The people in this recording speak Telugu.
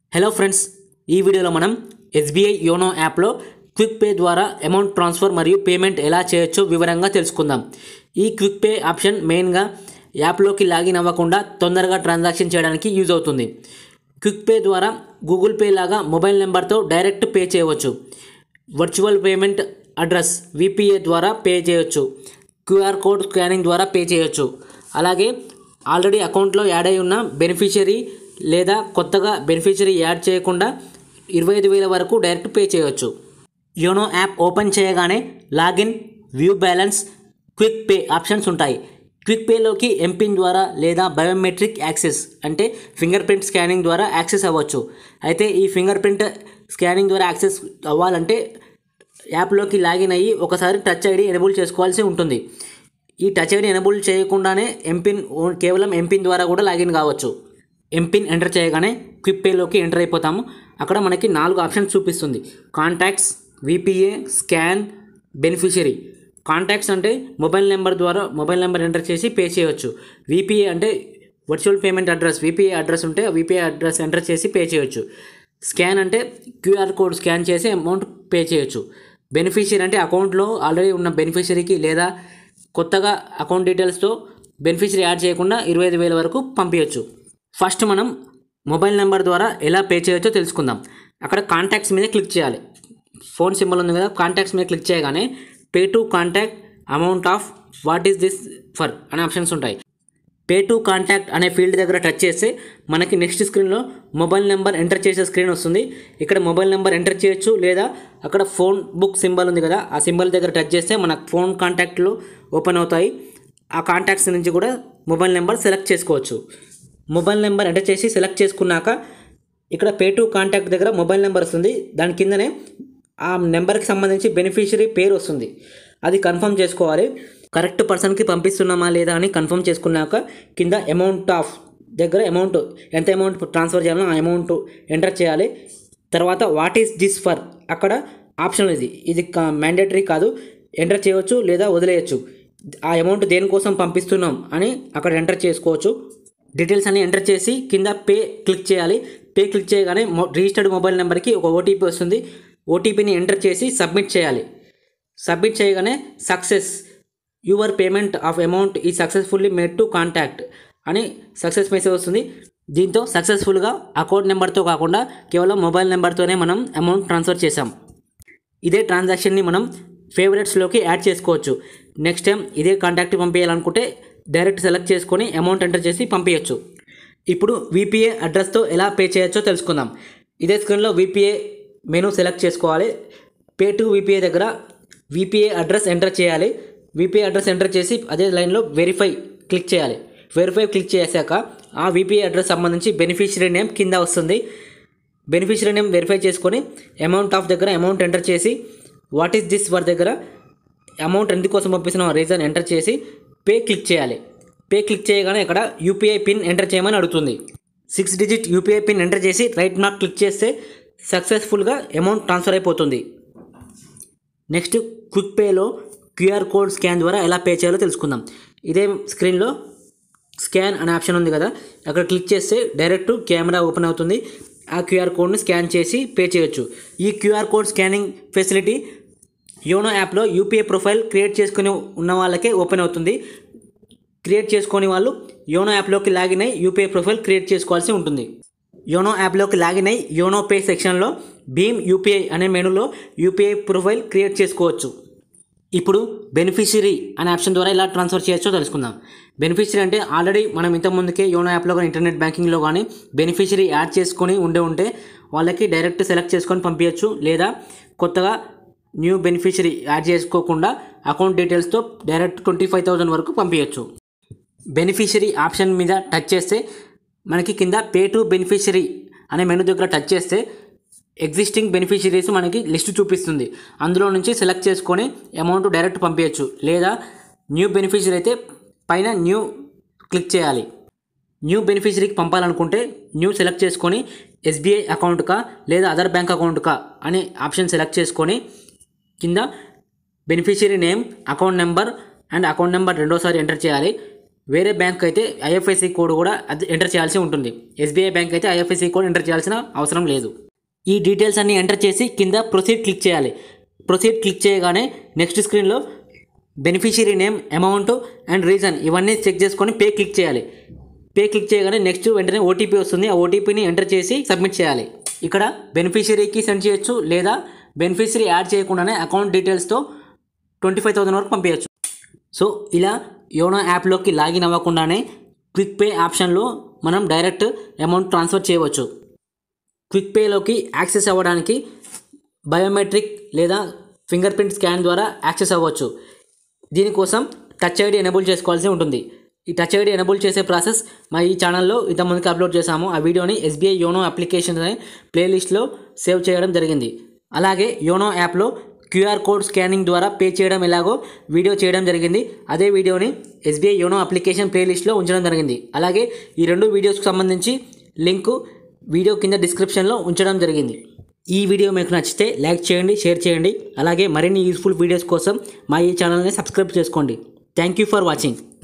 హలో ఫ్రెండ్స్ ఈ వీడియోలో మనం ఎస్బీఐ యోనో యాప్లో క్విక్ పే ద్వారా అమౌంట్ ట్రాన్స్ఫర్ మరియు పేమెంట్ ఎలా చేయొచ్చో వివరంగా తెలుసుకుందాం ఈ క్విక్ పే ఆప్షన్ మెయిన్గా యాప్లోకి లాగిన్ అవ్వకుండా తొందరగా ట్రాన్సాక్షన్ చేయడానికి యూజ్ అవుతుంది క్విక్ పే ద్వారా గూగుల్ పే లాగా మొబైల్ నెంబర్తో డైరెక్ట్ పే చేయవచ్చు వర్చువల్ పేమెంట్ అడ్రస్ విపిఏ ద్వారా పే చేయొచ్చు క్యూఆర్ కోడ్ స్కానింగ్ ద్వారా పే చేయొచ్చు అలాగే ఆల్రెడీ అకౌంట్లో యాడ్ అయి ఉన్న బెనిఫిషరీ లేదా కొత్తగా బెనిఫిషరీ యాడ్ చేయకుండా ఇరవై ఐదు వేల వరకు డైరెక్ట్ పే చేయొచ్చు యోనో యాప్ ఓపెన్ చేయగానే login view balance quick pay options ఉంటాయి క్విక్ పేలోకి ఎంపిన్ ద్వారా లేదా బయోమెట్రిక్ యాక్సెస్ అంటే ఫింగర్ ప్రింట్ స్కానింగ్ ద్వారా యాక్సెస్ అవ్వచ్చు అయితే ఈ ఫింగర్ ప్రింట్ స్కానింగ్ ద్వారా యాక్సెస్ అవ్వాలంటే యాప్లోకి లాగిన్ అయ్యి ఒకసారి టచ్ ఐడి ఎనేబుల్ చేసుకోవాల్సి ఉంటుంది ఈ టచ్ ఐడి ఎనేబుల్ చేయకుండానే ఎంపిన్ ఓ- కేవలం ఎంపిన్ ద్వారా కూడా లాగిన్ కావచ్చు ఎంపిన్ ఎంటర్ చేయగానే క్విక్ పేలోకి ఎంటర్ అయిపోతాము అక్కడ మనకి నాలుగు ఆప్షన్స్ చూపిస్తుంది contacts VPA scan beneficiary contacts అంటే మొబైల్ నెంబర్ ద్వారా మొబైల్ నెంబర్ ఎంటర్ చేసి పే చేయవచ్చు విపిఏ అంటే virtual payment address VPI address ఉంటే విపిఐ అడ్రస్ ఎంటర్ చేసి పే చేయొచ్చు స్కాన్ అంటే క్యూఆర్ కోడ్ స్కాన్ చేసి అమౌంట్ పే చేయొచ్చు బెనిఫిషియరీ అంటే అకౌంట్లో ఆల్రెడీ ఉన్న బెనిఫిషరీకి లేదా కొత్తగా అకౌంట్ డీటెయిల్స్తో బెనిఫిషరీ యాడ్ చేయకుండా ఇరవై ఐదు వేల వరకు పంపించవచ్చు ఫస్ట్ మనం మొబైల్ నెంబర్ ద్వారా ఎలా పే చేయొచ్చో తెలుసుకుందాం అక్కడ కాంటాక్ట్స్ మీద క్లిక్ చేయాలి ఫోన్ సింబల్ ఉంది కదా కాంటాక్ట్స్ మీద క్లిక్ చేయగానే pay to contact amount of what is this for అనే ఆప్షన్స్ ఉంటాయి పే టు కాంటాక్ట్ అనే ఫీల్డ్ దగ్గర టచ్ చేస్తే మనకి నెక్స్ట్ స్క్రీన్లో మొబైల్ నెంబర్ ఎంటర్ చేసే స్క్రీన్ వస్తుంది ఇక్కడ మొబైల్ నెంబర్ ఎంటర్ చేయొచ్చు లేదా అక్కడ ఫోన్ బుక్ సింబల్ ఉంది కదా ఆ సింబల్ దగ్గర టచ్ చేస్తే మన ఫోన్ కాంటాక్ట్లో ఓపెన్ అవుతాయి ఆ కాంటాక్ట్స్ నుంచి కూడా మొబైల్ నెంబర్ సెలెక్ట్ చేసుకోవచ్చు మొబైల్ నెంబర్ ఎంటర్ చేసి సెలెక్ట్ చేసుకున్నాక ఇక్కడ పే టు కాంటాక్ట్ దగ్గర మొబైల్ నెంబర్ వస్తుంది దాని కిందనే ఆ నెంబర్కి సంబంధించి బెనిఫిషరీ పేరు వస్తుంది అది కన్ఫర్మ్ చేసుకోవాలి కరెక్ట్ పర్సన్కి పంపిస్తున్నామా లేదా అని కన్ఫర్మ్ చేసుకున్నాక కింద అమౌంట్ ఆఫ్ దగ్గర అమౌంట్ ఎంత అమౌంట్ ట్రాన్స్ఫర్ చేయాలో ఆ అమౌంట్ ఎంటర్ చేయాలి తర్వాత వాట్ ఈస్ దిస్ ఫర్ అక్కడ ఆప్షన్ ఇది ఇది మ్యాండేటరీ కాదు ఎంటర్ చేయవచ్చు లేదా వదిలేయచ్చు ఆ అమౌంట్ దేనికోసం పంపిస్తున్నాం అని అక్కడ ఎంటర్ చేసుకోవచ్చు డీటెయిల్స్ అన్ని ఎంటర్ చేసి కింద పే క్లిక్ చేయాలి పే క్లిక్ చేయగానే మొ రిజిస్టర్డ్ మొబైల్ నెంబర్కి ఒక ఓటీపీ వస్తుంది ఓటీపీని ఎంటర్ చేసి సబ్మిట్ చేయాలి సబ్మిట్ చేయగానే success your payment of amount is successfully made to contact అని సక్సెస్ మెసేజ్ వస్తుంది దీంతో సక్సెస్ఫుల్గా అకౌంట్ నెంబర్తో కాకుండా కేవలం మొబైల్ నెంబర్తోనే మనం అమౌంట్ ట్రాన్స్ఫర్ చేసాం ఇదే ట్రాన్సాక్షన్ని మనం ఫేవరెట్స్లోకి యాడ్ చేసుకోవచ్చు నెక్స్ట్ టైం ఇదే కాంటాక్ట్ పంపించాలనుకుంటే డైరెక్ట్ సెలెక్ట్ చేసుకొని అమౌంట్ ఎంటర్ చేసి పంపించవచ్చు ఇప్పుడు విపిఏ అడ్రస్తో ఎలా పే చేయొచ్చో తెలుసుకుందాం ఇదే స్క్రీన్లో విపిఏ మెనూ సెలెక్ట్ చేసుకోవాలి పే టు విపిఏ దగ్గర విపిఏ అడ్రస్ ఎంటర్ చేయాలి విపిఏ అడ్రస్ ఎంటర్ చేసి అదే లైన్లో వెరిఫై క్లిక్ చేయాలి వెరిఫై క్లిక్ చేశాక ఆ విపిఐ అడ్రస్ సంబంధించి బెనిఫిషరీ నేమ్ కింద వస్తుంది బెనిఫిషరీ నేమ్ వెరిఫై చేసుకొని అమౌంట్ ఆఫ్ దగ్గర అమౌంట్ ఎంటర్ చేసి వాట్ ఈస్ దిస్ వర్ దగ్గర అమౌంట్ ఎందుకోసం పంపిస్తున్న రీజన్ ఎంటర్ చేసి పే క్లిక్ చేయాలి పే క్లిక్ చేయగానే ఇక్కడ యూపీఐ పిన్ ఎంటర్ చేయమని అడుగుతుంది six digit UPI PIN enter చేసి రైట్ మార్క్ క్లిక్ చేస్తే సక్సెస్ఫుల్గా అమౌంట్ ట్రాన్స్ఫర్ అయిపోతుంది నెక్స్ట్ క్విక్ పేలో క్యూఆర్ కోడ్ స్కాన్ ద్వారా ఎలా పే చేయాలో తెలుసుకుందాం ఇదే స్క్రీన్లో స్కాన్ అనే ఆప్షన్ ఉంది కదా అక్కడ క్లిక్ చేస్తే డైరెక్ట్ కెమెరా ఓపెన్ అవుతుంది ఆ క్యూఆర్ కోడ్ని స్కాన్ చేసి పే చేయొచ్చు ఈ QR code scanning facility YONO యాప్లో యూపీఐ ప్రొఫైల్ క్రియేట్ చేసుకుని ఉన్న వాళ్ళకే ఓపెన్ అవుతుంది క్రియేట్ చేసుకొని వాళ్ళు యోనో యాప్లోకి లాగిన్ అయ్యి యూపీఐ ప్రొఫైల్ క్రియేట్ చేసుకోవాల్సి ఉంటుంది యోనో యాప్లోకి లాగిన్ అయ్యి యోనో పే సెక్షన్లో భీమ్ యూపీఐ అనే మెనూలో యూపీఐ ప్రొఫైల్ క్రియేట్ చేసుకోవచ్చు ఇప్పుడు బెనిఫిషరీ అనే ఆప్షన్ ద్వారా ఎలా ట్రాన్స్ఫర్ చేయొచ్చో తెలుసుకుందాం బెనిఫిషరీ అంటే ఆల్రెడీ మనం ఇంతకుముందుకే యోనో యాప్లో కానీ ఇంటర్నెట్ బ్యాంకింగ్లో కానీ బెనిఫిషరీ యాడ్ చేసుకొని ఉండే ఉంటే వాళ్ళకి డైరెక్ట్ సెలెక్ట్ చేసుకొని పంపించవచ్చు లేదా కొత్తగా న్యూ బెనిఫిషరీ యాడ్ చేసుకోకుండా అకౌంట్ డీటెయిల్స్తో డైరెక్ట్ ట్వంటీ ఫైవ్ థౌజండ్ వరకు పంపించవచ్చు బెనిఫిషరీ ఆప్షన్ మీద టచ్ చేస్తే మనకి కింద పే టు బెనిఫిషరీ అనే మెనూ దగ్గర టచ్ చేస్తే ఎగ్జిస్టింగ్ బెనిఫిషరీస్ మనకి లిస్ట్ చూపిస్తుంది అందులో నుంచి సెలెక్ట్ చేసుకొని అమౌంట్ డైరెక్ట్ పంపించవచ్చు లేదా న్యూ బెనిఫిషరీ అయితే పైన న్యూ క్లిక్ చేయాలి న్యూ బెనిఫిషరీకి పంపాలనుకుంటే న్యూ సెలెక్ట్ చేసుకొని ఎస్బీఐ అకౌంట్కా లేదా అదర్ బ్యాంక్ అకౌంట్కా అనే ఆప్షన్ సెలెక్ట్ చేసుకొని కింద beneficiary name account number and account number రెండోసారి ఎంటర్ చేయాలి వేరే బ్యాంక్ అయితే ఐఎఫ్ఎస్సి కోడ్ కూడా అది ఎంటర్ చేయాల్సి ఉంటుంది ఎస్బీఐ బ్యాంక్ అయితే ఐఎఫ్ఎస్సి కోడ్ ఎంటర్ చేయాల్సిన అవసరం లేదు ఈ డీటెయిల్స్ అన్ని ఎంటర్ చేసి కింద ప్రొసీడ్ క్లిక్ చేయాలి ప్రొసీడ్ క్లిక్ చేయగానే నెక్స్ట్ స్క్రీన్లో beneficiary name amount and reason ఇవన్నీ చెక్ చేసుకొని పే క్లిక్ చేయాలి పే క్లిక్ చేయగానే నెక్స్ట్ వెంటనే ఓటీపీ వస్తుంది ఆ ఓటీపీని ఎంటర్ చేసి సబ్మిట్ చేయాలి ఇక్కడ బెనిఫిషియరీకి సెండ్ చేయొచ్చు లేదా బెనిఫిషియరీ యాడ్ చేయకుండానే అకౌంట్ డీటెయిల్స్తో ట్వంటీ ఫైవ్ థౌసండ్ వరకు పంపించచ్చు సో ఇలా యోనో యాప్లోకి లాగిన్ అవ్వకుండానే క్విక్ పే ఆప్షన్లో మనం డైరెక్ట్ అమౌంట్ ట్రాన్స్ఫర్ చేయవచ్చు క్విక్ పేలోకి యాక్సెస్ అవ్వడానికి బయోమెట్రిక్ లేదా ఫింగర్ ప్రింట్ స్కాన్ ద్వారా యాక్సెస్ అవ్వచ్చు దీనికోసం టచ్ ఐడి ఎనేబుల్ చేసుకోవాల్సి ఉంటుంది ఈ టచ్ ఐడి ఎనేబుల్ చేసే ప్రాసెస్ మా ఈ ఛానల్లో ఇంతకుముందుకు అప్లోడ్ చేశాము ఆ వీడియోని ఎస్బీఐ యోనో అప్లికేషన్ అనే ప్లేలిస్ట్లో సేవ్ చేయడం జరిగింది అలాగే యోనో యాప్లో క్యూఆర్ కోడ్ స్కానింగ్ ద్వారా పే చేయడం ఎలాగో వీడియో చేయడం జరిగింది అదే వీడియోని ఎస్బీఐ యోనో అప్లికేషన్ ప్లేలిస్ట్లో ఉంచడం జరిగింది అలాగే ఈ రెండు వీడియోస్కి సంబంధించి లింకు వీడియో కింద డిస్క్రిప్షన్లో ఉంచడం జరిగింది ఈ వీడియో మీకు నచ్చితే లైక్ చేయండి షేర్ చేయండి అలాగే మరిన్ని యూస్ఫుల్ వీడియోస్ కోసం మా ఈ ఛానల్ని సబ్స్క్రైబ్ చేసుకోండి థ్యాంక్ యూ ఫర్ వాచింగ్